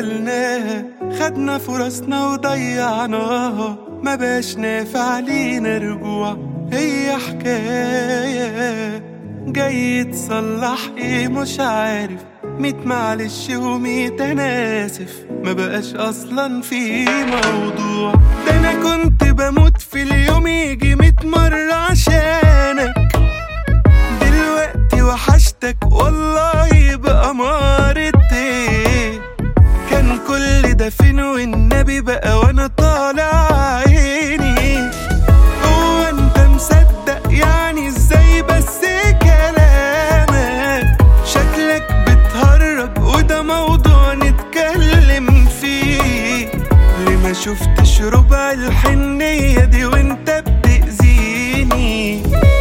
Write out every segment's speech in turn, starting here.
عملناها خدنا فرصنا وضيعناها ما بقاش نافع لينا رجوع هي حكاية جاي تصلح ايه مش عارف ميت معلش وميت انا اسف ما بقاش اصلا في موضوع ده انا كنت بموت في اليوم يجي ميت مرة عشانك دلوقتي وحشتك والله بأمارة ايه كان كل ده فين والنبي بقى وانا طالع عيني هو انت مصدق يعني ازاي بس كلامك شكلك بتهرج وده موضوع نتكلم فيه ليه ما شفتش ربع الحنية دي وانت بتأذيني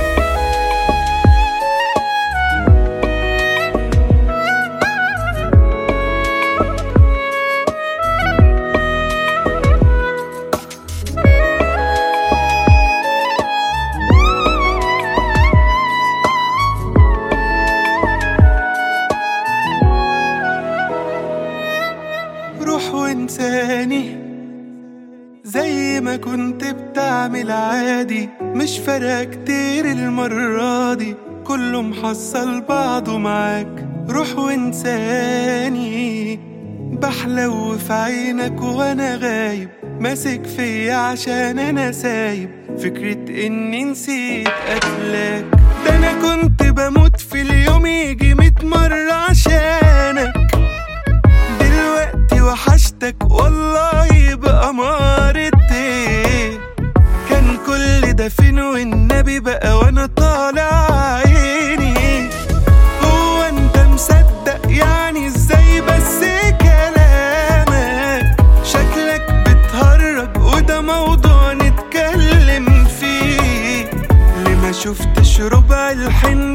روح وانساني زي ما كنت بتعمل عادي مش فارقة كتير المرة دي كله محصل بعضه معاك روح وانساني بحلو في عينك وانا غايب ماسك فيا عشان انا سايب فكرة اني نسيت قتلك ده انا كنت بموت في اليوم يجي ميت مرة عشانك دلوقتي وحشتك والله بأمارة ايه كان كل ده فين والنبي بقى وانا طالع عيني هو انت مصدق يعني ازاي بس كلامك شكلك بتهرج وده موضوع نتكلم فيه ليه ما شفتش ربع الحنية